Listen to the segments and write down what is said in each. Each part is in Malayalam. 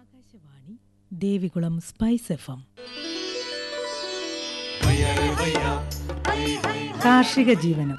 Akashvani Devikulam spice F M കാർഷിക ജീവനം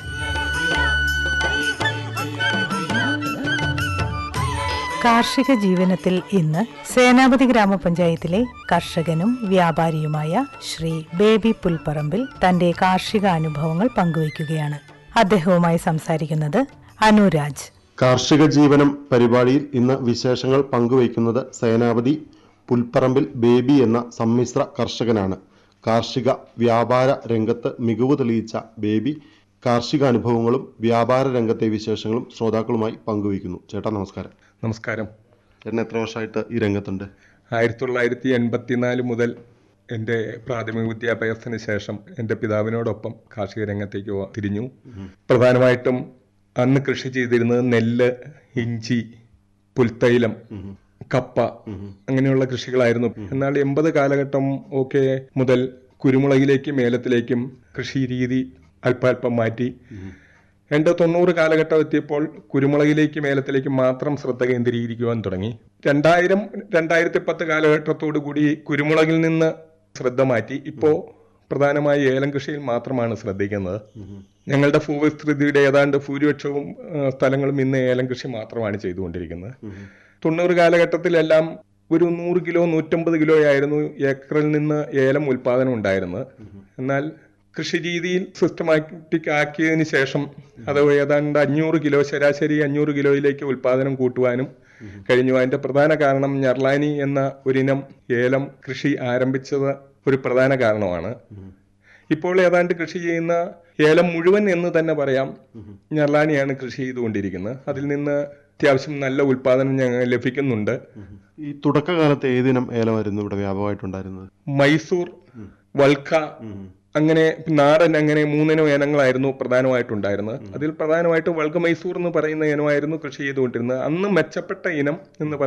കാർഷിക ജീവനത്തിൽ ഇന്ന് സേനാപതി ഗ്രാമപഞ്ചായത്തിലെ കർഷകനും വ്യാപാരിയുമായ ശ്രീ ബേബി പുൽപ്പറമ്പിൽ തന്റെ കാർഷിക അനുഭവങ്ങൾ പങ്കുവയ്ക്കുകയാണ് അദ്ദേഹവുമായി സംസാരിക്കുന്നത് അനുരാജ് കാർഷിക ജീവനം പരിപാടിയിൽ ഇന്ന് വിശേഷങ്ങൾ പങ്കുവയ്ക്കുന്നത് സേനാപതി പുൽപ്പറമ്പിൽ ബേബി എന്ന സമ്മിശ്ര കർഷകനാണ് കാർഷിക വ്യാപാര രംഗത്ത് മികവ് തെളിയിച്ച ബേബി കാർഷിക അനുഭവങ്ങളും വ്യാപാര രംഗത്തെ വിശേഷങ്ങളും ശ്രോതാക്കളുമായി പങ്കുവയ്ക്കുന്നു ചേട്ടാ നമസ്കാരം നമസ്കാരം ചേട്ടൻ എത്ര വർഷമായിട്ട് ഈ രംഗത്തുണ്ട് ആയിരത്തി തൊള്ളായിരത്തി എൺപത്തിനാല് മുതൽ എൻ്റെ പ്രാഥമിക വിദ്യാഭ്യാസത്തിന് ശേഷം എൻ്റെ പിതാവിനോടൊപ്പം കാർഷിക രംഗത്തേക്ക് വ- തിരിഞ്ഞു പ്രധാനമായിട്ടും അന്ന് കൃഷി ചെയ്തിരുന്നത് നെല്ല് ഇഞ്ചി പുൽത്തൈലം കപ്പ അങ്ങനെയുള്ള കൃഷികളായിരുന്നു എന്നാൽ എൺപത് കാലഘട്ടം ഒക്കെ മുതൽ കുരുമുളകിലേക്കും ഏലത്തിലേക്കും കൃഷി രീതി അല്പാൽപ്പം മാറ്റി രണ്ട് തൊണ്ണൂറ് കാലഘട്ടം എത്തിയപ്പോൾ കുരുമുളകിലേക്കും ഏലത്തിലേക്കും മാത്രം ശ്രദ്ധ കേന്ദ്രീകരിക്കുവാൻ തുടങ്ങി രണ്ടായിരം രണ്ടായിരത്തി പത്ത് കാലഘട്ടത്തോടു കൂടി കുരുമുളകിൽ നിന്ന് ശ്രദ്ധ മാറ്റി ഇപ്പോ പ്രധാനമായി ഏലം കൃഷിയിൽ മാത്രമാണ് ശ്രദ്ധിക്കുന്നത് ഞങ്ങളുടെ ഭൂവിസ്തൃതിയുടെ ഏതാണ്ട് ഭൂരിപക്ഷവും ആ, സ്ഥലങ്ങളും ഇന്ന് ഏലം കൃഷി മാത്രമാണ് ചെയ്തുകൊണ്ടിരിക്കുന്നത് തൊണ്ണൂറ് കാലഘട്ടത്തിലെല്ലാം ഒരു നൂറ് കിലോ നൂറ്റമ്പത് കിലോ ആയിരുന്നു ഏക്കറിൽ നിന്ന് ഏലം ഉൽപാദനം ഉണ്ടായിരുന്നത് എന്നാൽ കൃഷി രീതിയിൽ സിസ്റ്റമാറ്റിക് ആക്കിയതിന് ശേഷം അത് ഏതാണ്ട് അഞ്ഞൂറ് കിലോ ശരാശരി അഞ്ഞൂറ് കിലോയിലേക്ക് ഉൽപാദനം കൂട്ടുവാനും കഴിഞ്ഞു അതിന്റെ പ്രധാന കാരണം ഞർലാനി എന്ന ഒരിനം ഏലം കൃഷി ആരംഭിച്ചത് ഒരു പ്രധാന കാരണമാണ് ഇപ്പോൾ ഏതാണ്ട് കൃഷി ചെയ്യുന്ന ഏലം മുഴുവൻ എന്ന് തന്നെ പറയാം ഞർലാനിയാണ് കൃഷി ചെയ്തുകൊണ്ടിരിക്കുന്നത് അതിൽ നിന്ന് അത്യാവശ്യം നല്ല ഉൽപാദനം ഞങ്ങൾ ലഭിക്കുന്നുണ്ട് ഈ തുടക്കകാലത്ത് ഏതിനം ഏലമായിരുന്നു ഇവിടെ വ്യാപകമായിട്ടുണ്ടായിരുന്നത് മൈസൂർ വൽക്ക അങ്ങനെ നാടൻ അങ്ങനെ മൂന്നിനം ഇനങ്ങളായിരുന്നു പ്രധാനമായിട്ടുണ്ടായിരുന്നത് അതിൽ പ്രധാനമായിട്ട് വൾഗ മൈസൂർ എന്ന് പറയുന്ന ഇനമായിരുന്നു കൃഷി ചെയ്തുകൊണ്ടിരുന്നത് അന്ന് മെച്ചപ്പെട്ട ഇനം എന്ന് പറയുന്നത്